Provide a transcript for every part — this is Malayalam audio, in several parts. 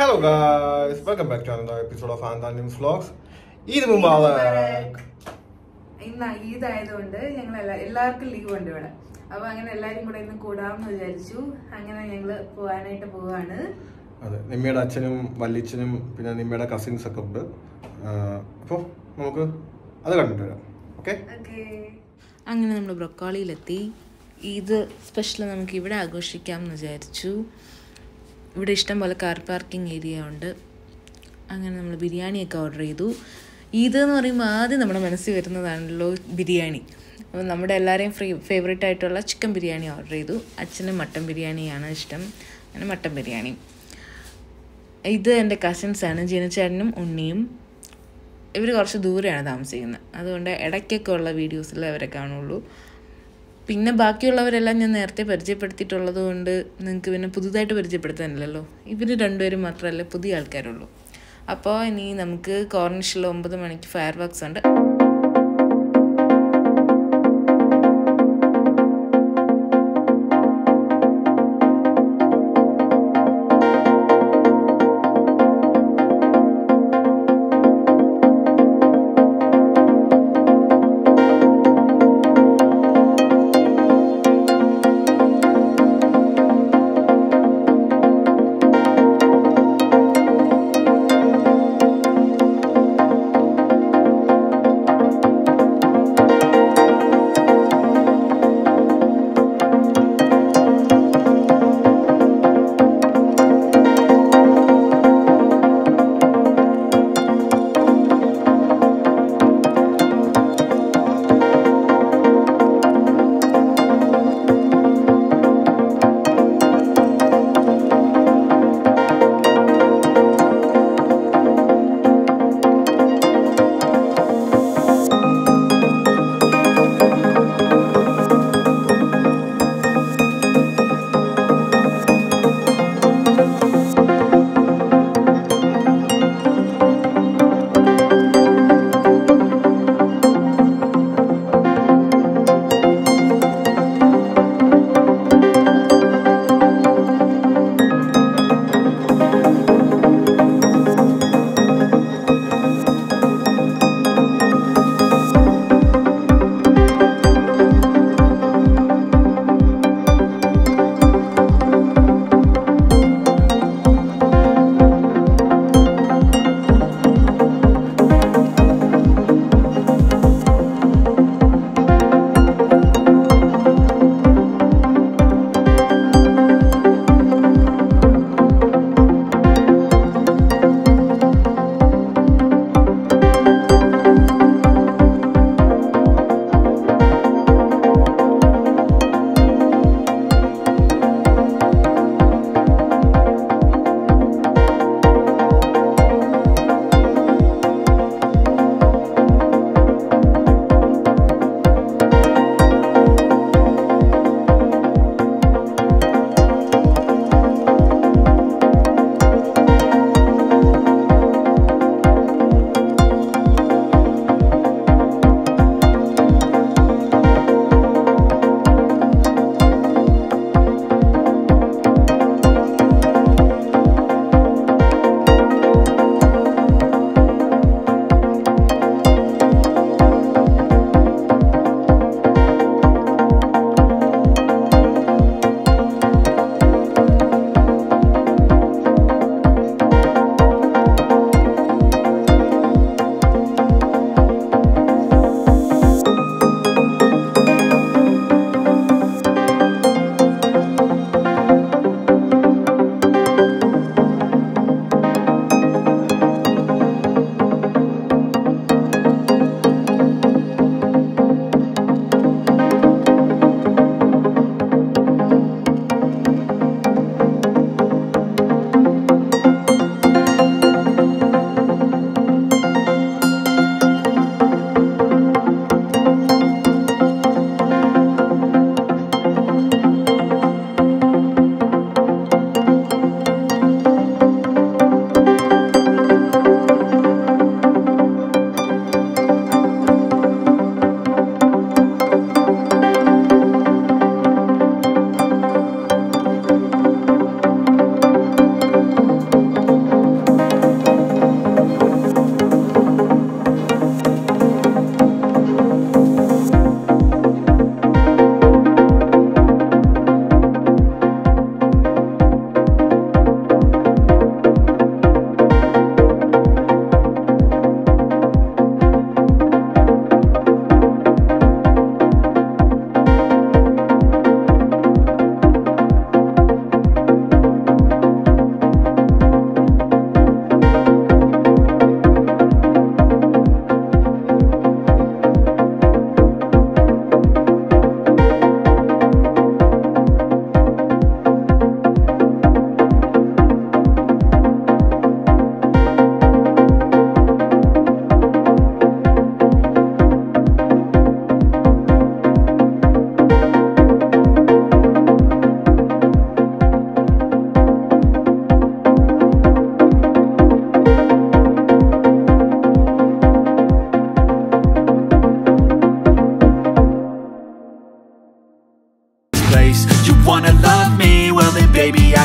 Hello guys welcome back to another episode of ആന്താൻ ന്യൂസ് വ്ലോഗ്സ് ഇത് മുമ്പാവ് ഇന്ന് ഈദ് ആയതുകൊണ്ട് ഞങ്ങൾ എല്ലാ എല്ലാവർക്കും ലീവ് ഉണ്ട് ഇവിടെ അപ്പൊ അങ്ങനെ എല്ലാരും കൂടെ ഇന്ന് കൂടാമെന്ന് വിചാരിച്ചു അങ്ങനെ ഞങ്ങള് പോവാനായിട്ട് പോവാണ് അതെ നിമ്മയുടെ അച്ഛനും വല്യച്ഛനും പിന്നെ നിമ്മയുടെ കസിൻസ് ഒക്കെ ഉണ്ട് അപ്പോൾ നമുക്ക് അത് കണ്ടിട്ട് വരാം ഓക്കെ ഓക്കേ അങ്ങനെ നമ്മൾ ബ്രൊക്കോളിയിലെത്തി ഇത് സ്പെഷ്യൽ നമുക്ക് ഇവിടെ ആഘോഷിക്കാം എന്ന് വിചാരിച്ചു ഇവിടെ ഇഷ്ടം പോലെ കാർ പാർക്കിംഗ് ഏരിയ ഉണ്ട് അങ്ങനെ നമ്മൾ ബിരിയാണിയൊക്കെ ഓർഡർ ചെയ്തു ഈദ് എന്ന് പറയുമ്പോൾ ആദ്യം നമ്മുടെ മനസ്സിൽ വരുന്നതാണല്ലോ ബിരിയാണി അപ്പോൾ നമ്മുടെ എല്ലാവരെയും ഫ്രീ ഫേവറേറ്റ് ആയിട്ടുള്ള ചിക്കൻ ബിരിയാണി ഓർഡർ ചെയ്തു അച്ഛന് മട്ടൻ ബിരിയാണിയാണ് ഇഷ്ടം അങ്ങനെ മട്ടൻ ബിരിയാണി ഇത് എൻ്റെ കസിൻസാണ് ജിനച്ചേട്ടനും ഉണ്ണിയും ഇവർ കുറച്ച് ദൂരെയാണ് താമസിക്കുന്നത് അതുകൊണ്ട് ഇടയ്ക്കൊക്കെ ഉള്ള വീഡിയോസിൽ അവരെ കാണുള്ളൂ പിന്നെ ബാക്കിയുള്ളവരെല്ലാം ഞാൻ നേരത്തെ പരിചയപ്പെടുത്തിയിട്ടുള്ളത് കൊണ്ട് നിങ്ങൾക്ക് പിന്നെ പുതുതായിട്ട് പരിചയപ്പെടുത്താനില്ലല്ലോ ഇവർ രണ്ടുപേരും മാത്രമല്ലേ പുതിയ ആൾക്കാരുള്ളൂ അപ്പോൾ ഇനി നമുക്ക് കോർണിഷിൽ ഒമ്പത് മണിക്ക് ഫയർ വർക്ക്സ് ഉണ്ട്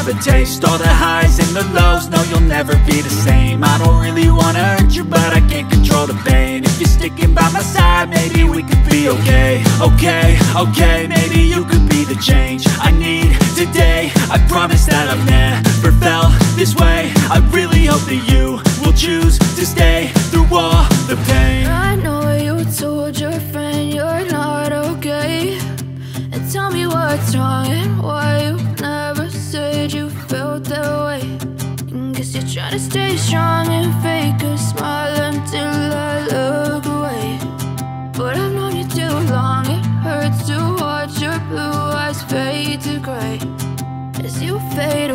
have a taste All the highs and the lows, no you'll never be the same I don't really wanna hurt you but I can't control the pain If you're sticking by my side, maybe we could be okay Okay, okay, maybe you could be the change I need today I promise that I've never felt this way I really hope that you will choose to stay through all the pain I know you told your friend you're not okay. And tell me what's wrong and why you never said you felt that way. And guess you're trying to stay strong and fake a smile until I look away. But I've known you too long, it hurts to watch your blue eyes fade to gray as you fade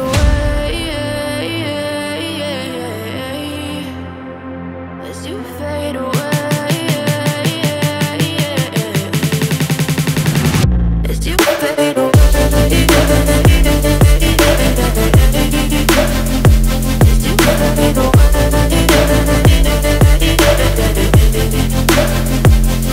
away. As you fade away, as you fade away, as you fade away.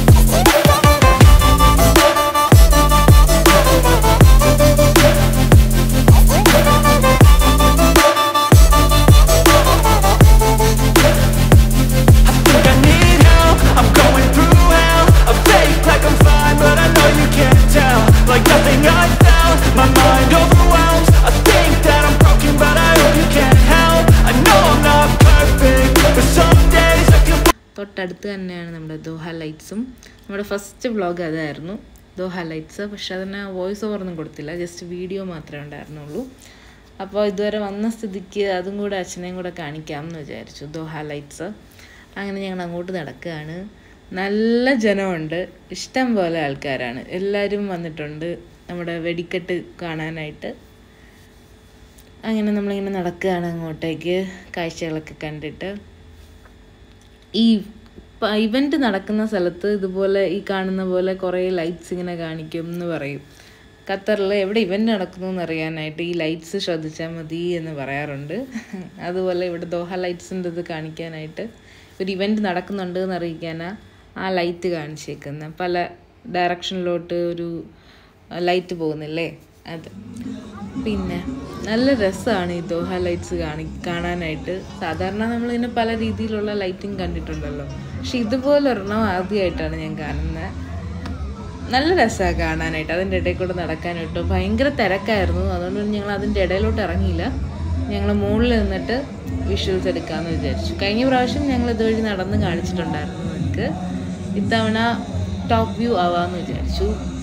think I need help I'm going through hell I fake like I'm fine But I know you can't tell Like nothing I felt My mind overwhelms I think that I'm broken But I hope you can't help I know I'm not perfect But some days I can തൊട്ടടുത്ത് തന്നെയാണ് നമ്മുടെ ദോഹ ലൈറ്റ്സും നമ്മുടെ ഫസ്റ്റ് വ്ളോഗ് അതായിരുന്നു ദോഹ ലൈറ്റ്സ് പക്ഷെ അതിന് വോയിസ് ഓവറൊന്നും കൊടുത്തില്ല ജസ്റ്റ് വീഡിയോ മാത്രമേ ഉണ്ടായിരുന്നുള്ളൂ അപ്പോൾ ഇതുവരെ വന്ന സ്ഥിതിക്ക് അതും കൂടെ അച്ഛനെയും കൂടെ കാണിക്കാം എന്ന് വിചാരിച്ചു ദോഹ ലൈറ്റ്സ് അങ്ങനെ ഞങ്ങൾ അങ്ങോട്ട് നടക്കുകയാണ് നല്ല ജനമുണ്ട് ഇഷ്ടം പോലെ ആൾക്കാരാണ് എല്ലാവരും വന്നിട്ടുണ്ട് നമ്മുടെ വെടിക്കെട്ട് കാണാനായിട്ട് അങ്ങനെ നമ്മളിങ്ങനെ നടക്കുകയാണ് അങ്ങോട്ടേക്ക് കാഴ്ചകളൊക്കെ കണ്ടിട്ട് ഈ ഇവൻ്റ് നടക്കുന്ന സ്ഥലത്ത് ഇതുപോലെ ഈ കാണുന്ന പോലെ കുറേ ലൈറ്റ്സ് ഇങ്ങനെ കാണിക്കും എന്ന് പറയും ഖത്തറിൽ എവിടെ ഇവൻ്റ് നടക്കുന്നു എന്നറിയാനായിട്ട് ഈ ലൈറ്റ്സ് ശ്രദ്ധിച്ചാൽ മതി എന്ന് പറയാറുണ്ട് അതുപോലെ ഇവിടെ ദോഹ ലൈറ്റ്സിൻ്റെ ഇത് കാണിക്കാനായിട്ട് ഒരു ഇവൻ്റ് നടക്കുന്നുണ്ട് എന്ന് അറിയിക്കാനാണ് ആ ലൈറ്റ് കാണിച്ചേക്കുന്നത് പല ഡയറക്ഷനിലോട്ട് ഒരു ലൈറ്റ് പോകുന്നില്ലേ അത് പിന്നെ നല്ല രസമാണ് ഈ ദോഹ ലൈറ്റ്സ് കാണി കാണാനായിട്ട് സാധാരണ നമ്മളിങ്ങനെ പല രീതിയിലുള്ള ലൈറ്റിംഗ് കണ്ടിട്ടുണ്ടല്ലോ പക്ഷെ ഇതുപോലെ ഒരെണ്ണം ആദ്യമായിട്ടാണ് ഞാൻ കാണുന്നത് നല്ല രസമാണ് കാണാനായിട്ട് അതിൻ്റെ ഇടയിൽ കൂടെ നടക്കാനായിട്ട് ഭയങ്കര തിരക്കായിരുന്നു അതുകൊണ്ട് ഞങ്ങൾ അതിൻ്റെ ഇടയിലോട്ട് ഇറങ്ങിയില്ല ഞങ്ങൾ മുകളിൽ നിന്നിട്ട് വിഷ്വൽസ് എടുക്കാമെന്ന് വിചാരിച്ചു കഴിഞ്ഞ പ്രാവശ്യം ഞങ്ങൾ ഇതുവഴി നടന്ന് കാണിച്ചിട്ടുണ്ടായിരുന്നു നിങ്ങൾക്ക് ഇത്തവണ ടോപ്പ് വ്യൂ ആവാമെന്ന് വിചാരിച്ചു